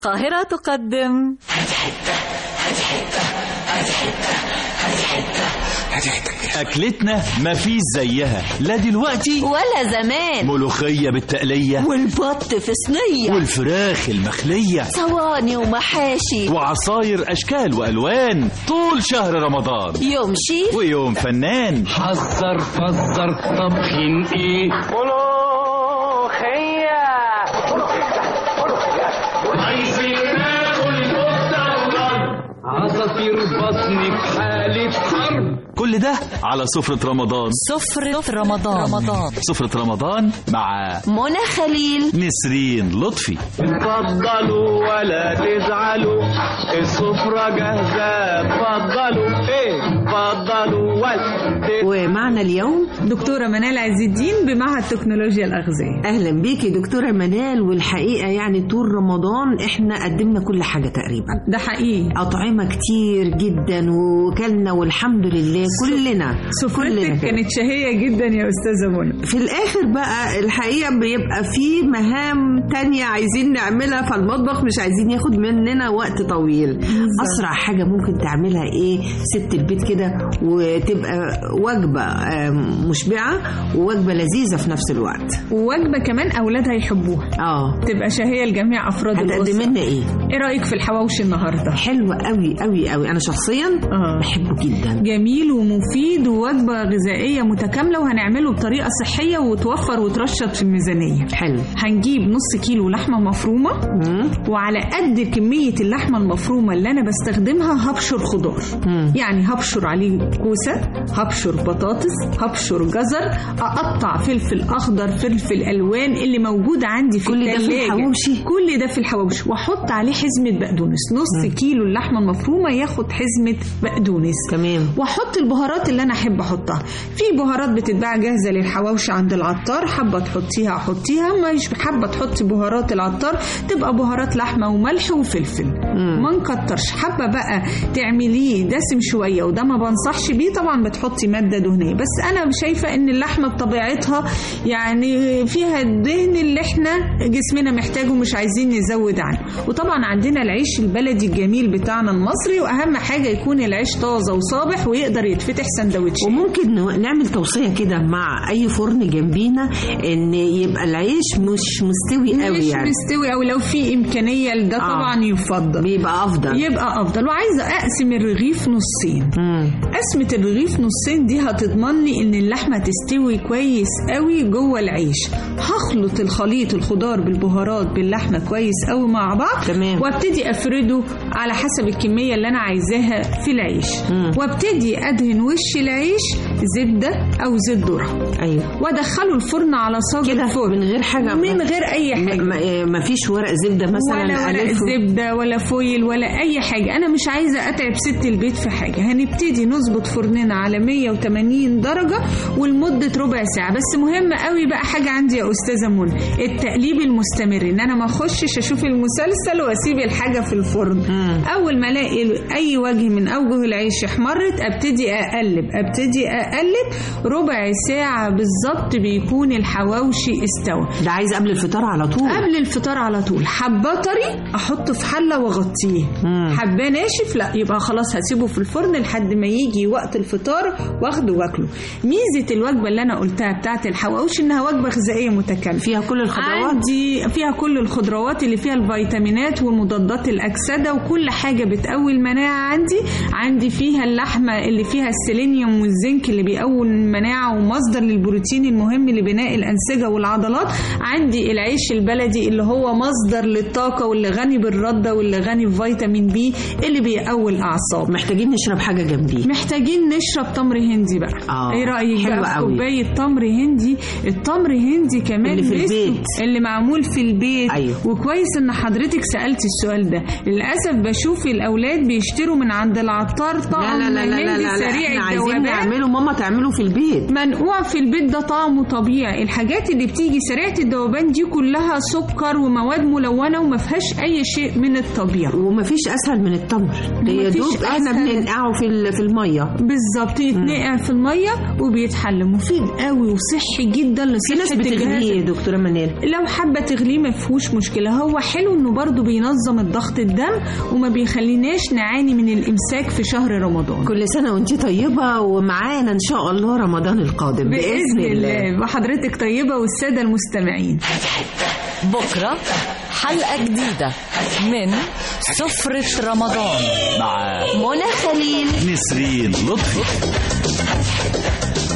القاهرة تقدم أكلتنا مفيش زيها لا دلوقتي ولا زمان ملوخية بالتقلية والبط في صينية والفراخ المخلية صواني ومحاشي وعصاير أشكال وألوان طول شهر رمضان يوم شيف ويوم فنان حذر فزر طبخين ايه ملوخية عايزين ناكل مستقبل عصافير بطني في حالة حرب كل ده على سفرة رمضان سفرة رمضان رمضان سفرة رمضان مع منى خليل نسرين لطفي اتفضلوا ولا تزعلوا السفرة جاهزة اتفضلوا ايه اتفضلوا ولا ومعنا اليوم دكتورة منال عز الدين بمعهد تكنولوجيا الأغذية اهلا بيكي دكتوره منال والحقيقه يعني طول رمضان احنا قدمنا كل حاجه تقريبا ده حقيقي اطعمه كتير جدا وكلنا والحمد لله كلنا سفرتك كانت شهية جدا يا أستاذة منى في الاخر بقى الحقيقه بيبقى في مهام تانية عايزين نعملها فالمطبخ مش عايزين ياخد مننا وقت طويل اسرع حاجه ممكن تعملها ايه ست البيت كده وتبقى وجبه آم، مشبعه ووجبه لذيذه في نفس الوقت ووجبة كمان أولادها يحبوها اه تبقى شهية لجميع أفراد هتقدم الأسرة لنا ايه إيه رأيك في الحواوشي النهاردة؟ حلو قوي قوي قوي انا شخصيا آه. بحبه جدا جميل ومفيد ووجبة غذائية متكاملة وهنعمله بطريقة صحية وتوفر وترشد في الميزانية حلو هنجيب نص كيلو لحمة مفرومة مم. وعلى قد كمية اللحمة المفرومة اللي أنا بستخدمها هبشر خضار مم. يعني هبشر عليه كوسة هبشر بطاطس هبشر جزر أقطع فلفل أخضر فلفل ألوان اللي موجود عندي في كل ده في التلاجة. الحواوشي؟ كل ده في الحواوشي وأحط عليه حزمة بقدونس نص كيلو اللحمة المفرومة ياخد حزمة بقدونس تمام واحط البهارات اللي انا احب احطها في بهارات بتتباع جاهزه للحواوشي عند العطار حابه تحطيها حطيها مش حابه تحطي بهارات العطار تبقى بهارات لحمه وملح وفلفل ما نكترش حابه بقى تعمليه دسم شويه وده ما بنصحش بيه طبعا بتحطي ماده دهنيه بس انا شايفه ان اللحمه بطبيعتها يعني فيها الدهن اللي احنا جسمنا محتاجه مش عايزين نزود عنه وطبعا عندنا العيش البلدي الجميل بتاعنا المصري واهم حاجه يكون العيش طازه وصابح ويقدر يتفتح سندوتش وممكن ن- نعمل توصية كده مع أي فرن جنبينا إن يبقى العيش مش مستوي قوي مش يعني مستوي او لو في امكانيه لده آه. طبعا يفضل بيبقى أفضل يبقى افضل وعايزه اقسم الرغيف نصين مم. قسمة الرغيف نصين دي هتضمن لي ان اللحمة تستوي كويس قوي جوه العيش هخلط الخليط الخضار بالبهارات باللحمة كويس قوي مع بعض تمام. وابتدي افرده على حسب الكمية اللي انا عايزاها في العيش وابتدي ادهن وش العيش زبدة او زيت ذرة أيوه وادخله الفرن على صاج كده الفرن من غير حاجة من غير اي حاجة ما, ما فيش ورق زبدة مثلا ولا ورق ألفه؟ زبدة ولا فويل ولا أي حاجة أنا مش عايزة أتعب ست البيت في حاجة هنبتدي نظبط فرننا على 180 درجة ولمدة ربع ساعة بس مهم قوي بقى حاجة عندي يا أستاذة منى التقليب المستمر إن أنا ما أخشش أشوف المسلسل وأسيب الحاجة في الفرن أول ما ألاقي أي وجه من أوجه العيش احمرت أبتدي أقلب أبتدي أقلب ربع ساعة بالظبط بيكون الحواوشي استوى ده عايز قبل الفطار على طول قبل الفطار على طول حباه طري احطه في حله واغطيه مم. حباه ناشف لا يبقى خلاص هسيبه في الفرن لحد ما يجي وقت الفطار واخده واكله ميزه الوجبه اللي انا قلتها بتاعه الحواوشي انها وجبه غذائيه متكامله فيها كل الخضروات عندي فيها كل الخضروات اللي فيها الفيتامينات ومضادات الأكسدة وكل حاجة بتقوي المناعة عندي عندي فيها اللحمة اللي فيها السيلينيوم والزنك اللي بيقوي المناعة ومصدر للبروتين المهم لبناء الأنسجة والعضلات عندي العيش البلدي اللي هو مصدر للطاقة واللي غني بالردة واللي غني بفيتامين بي اللي بيقوي الأعصاب محتاجين نشرب حاجة جنبيه محتاجين نشرب تمر هندي بقى آه، ايه رايك حلو بقى في قوي. كوبايه تمر هندي التمر هندي كمان اللي في ميزته- البيت. اللي معمول في البيت أيوه. وكويس ان حضرتك سالتي السؤال ده للاسف بشوف الاولاد بيشتروا من عند العطار لا طعم لا لا لا لا, هندي لا, لا. سريع احنا عايزين الذوبان نعمله ماما تعمله في البيت منقوع في البيت ده طعمه طبيعي الحاجات اللي بتيجي سريعه الذوبان دي كلها سكر ومواد ملونه وما فيهاش اي شيء من الطبيعه ومفيش اسهل من التمر هي مفيش دوب احنا أسهل. بننقعه في ال- في الميه بالظبط يتنقع في الميه وبيتحل مفيد قوي وصحي جدا في ناس لصحه بتغليه الجهاز يا دكتوره منال لو حابة تغليه ما فيهوش مشكلة هو حلو انه برضو بينظم الضغط الدم وما بيخليناش نعاني من الامساك في شهر رمضان كل سنه وانت طيبه ومعانا ان شاء الله رمضان القادم بإذن الله وحضرتك طيبة والسادة المستمعين بكرة حلقة جديدة من سفرة رمضان مع منى خليل نسرين لطفي